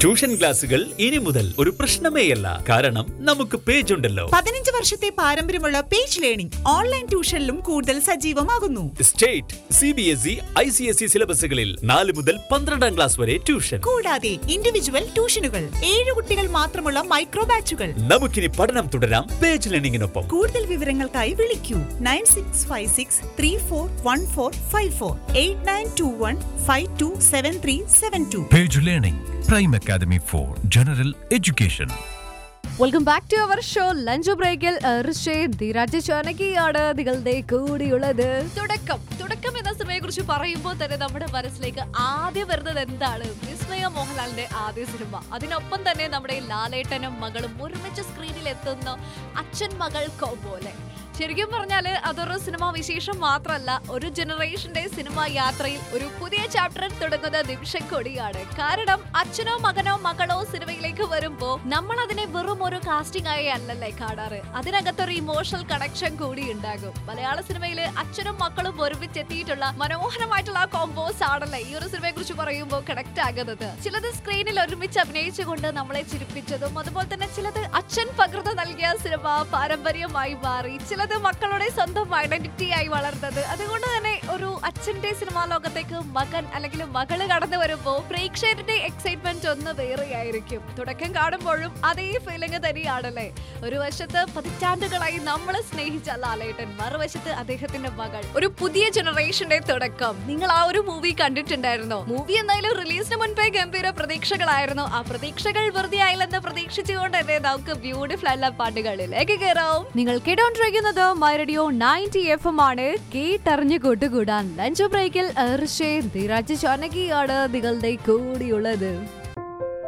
Tuition ക്ലാസുകൾ ഇനി മുതൽ ഒരു പ്രശ്നമേയല്ല കാരണം നമുക്ക് പേജ് ഉണ്ടല്ലോ പതിനഞ്ച് വർഷത്തെ പാരമ്പര്യമുള്ള പേജ് ലേണിംഗ് ഓൺലൈൻ ട്യൂഷനിലും കൂടുതൽ സജീവമാകുന്നു state C B S E I C S E സിലബസുകളിൽ നാല് മുതൽ പന്ത്രണ്ടാം ക്ലാസ് വരെ ട്യൂഷൻ കൂടാതെ ഇൻഡിവിജ്വൽ ട്യൂഷനുകൾ ഏഴ് കുട്ടികൾ മാത്രമുള്ള മൈക്രോ ബാച്ചുകൾ നമുക്കിനി പഠനം തുടരാം പേജ് ലേണിംഗിനൊപ്പം കൂടുതൽ വിവരങ്ങൾക്കായി വിളിക്കൂ nine six five six three four one four five four eight nine two one five two seven three seven two Page Learning, Prime Academy for General Education. Welcome back to our show lunch ബ്രേക്കിൽ ധീരാജ് ചോനകിയാണ് നിങ്ങളുടെ കൂടിയുള്ളത് തുടക്കം തുടക്കം എന്ന സിനിമയെ കുറിച്ച് പറയുമ്പോൾ തന്നെ നമ്മുടെ മനസ്സിലേക്ക് ആദ്യം വരുന്നത് എന്താണ് വിസ്മയ മോഹൻലാലിന്റെ ആദ്യ സിനിമ അതിനൊപ്പം തന്നെ നമ്മുടെ ലാലേട്ടനും മകളും ഒരുമിച്ച് സ്ക്രീനിൽ എത്തുന്ന അച്ഛൻ മകൾ പോലെ ശരിക്കും പറഞ്ഞാൽ അതൊരു സിനിമ വിശേഷം മാത്രമല്ല ഒരു ജനറേഷന്റെ സിനിമ യാത്രയിൽ ഒരു പുതിയ ചാപ്റ്റർ തുടങ്ങുന്ന നിമിഷം കൂടിയാണ് കാരണം അച്ഛനോ മകനോ മകളോ സിനിമയിലേക്ക് വരുമ്പോ നമ്മൾ അതിനെ വെറും ഒരു കാസ്റ്റിംഗ് ആയി അല്ലല്ലേ കാണാറ് അതിനകത്തൊരു ഇമോഷണൽ കണക്ഷൻ കൂടി ഉണ്ടാകും മലയാള സിനിമയിൽ അച്ഛനും മക്കളും ഒരുമിച്ചെത്തിയിട്ടുള്ള മനോഹരമായിട്ടുള്ള കോമ്പോസ് ആണല്ലേ ഈ ഒരു സിനിമയെ കുറിച്ച് പറയുമ്പോൾ കണക്ട് ആകുന്നത് ചിലത് സ്ക്രീനിൽ ഒരുമിച്ച് അഭിനയിച്ചുകൊണ്ട് നമ്മളെ ചിരിപ്പിച്ചതും അതുപോലെ തന്നെ ചിലത് അച്ഛൻ പകർന്നു നൽകിയ സിനിമ പാരമ്പര്യമായി മാറി ചിലത് മക്കളുടെ സ്വന്തം ഐഡന്റിറ്റി ആയി വളർന്നത് അതുകൊണ്ട് തന്നെ ഒരു അച്ഛന്റെ സിനിമാ ലോകത്തേക്ക് മകൻ അല്ലെങ്കിൽ മകള് കടന്നു വരുമ്പോൾ പ്രേക്ഷകരുടെ എക്സൈറ്റ്മെന്റ് ഒന്ന് വേറെയായിരിക്കും തുടക്കം കാണുമ്പോഴും അതേ ഫീലിംഗ് തന്നെയാണല്ലേ ഒരു വശത്ത് പതിറ്റാണ്ടുകളായി നമ്മൾ സ്നേഹിച്ച ലാലേട്ടൻ മറുവശത്ത് അദ്ദേഹത്തിന്റെ മകൾ ഒരു പുതിയ ജനറേഷന്റെ തുടക്കം നിങ്ങൾ ആ ഒരു മൂവി കണ്ടിട്ടുണ്ടായിരുന്നോ മൂവി എന്തായാലും റിലീസിന് മുൻപേ ഗംഭീര പ്രതീക്ഷകളായിരുന്നു ആ പ്രതീക്ഷകൾ വെറുതെ ആയില്ലെന്ന് പ്രതീക്ഷിച്ചുകൊണ്ട് തന്നെ നമുക്ക് ബ്യൂട്ടിഫുൾ ആയിട്ടുള്ള പാട്ടുകളിലേക്ക് കയറാം നിങ്ങൾ കേട്ടോണ്ടിരിക്കുന്നത് my radio ninety F M ആണ് കേട്ടറിഞ്ഞു കൂട്ടുകൂടാൻ ലഞ്ച് ബ്രേക്കിൽ ധീരാജ് ചാനകിയാണ് നിങ്ങളുടെ കൂടിയുള്ളത്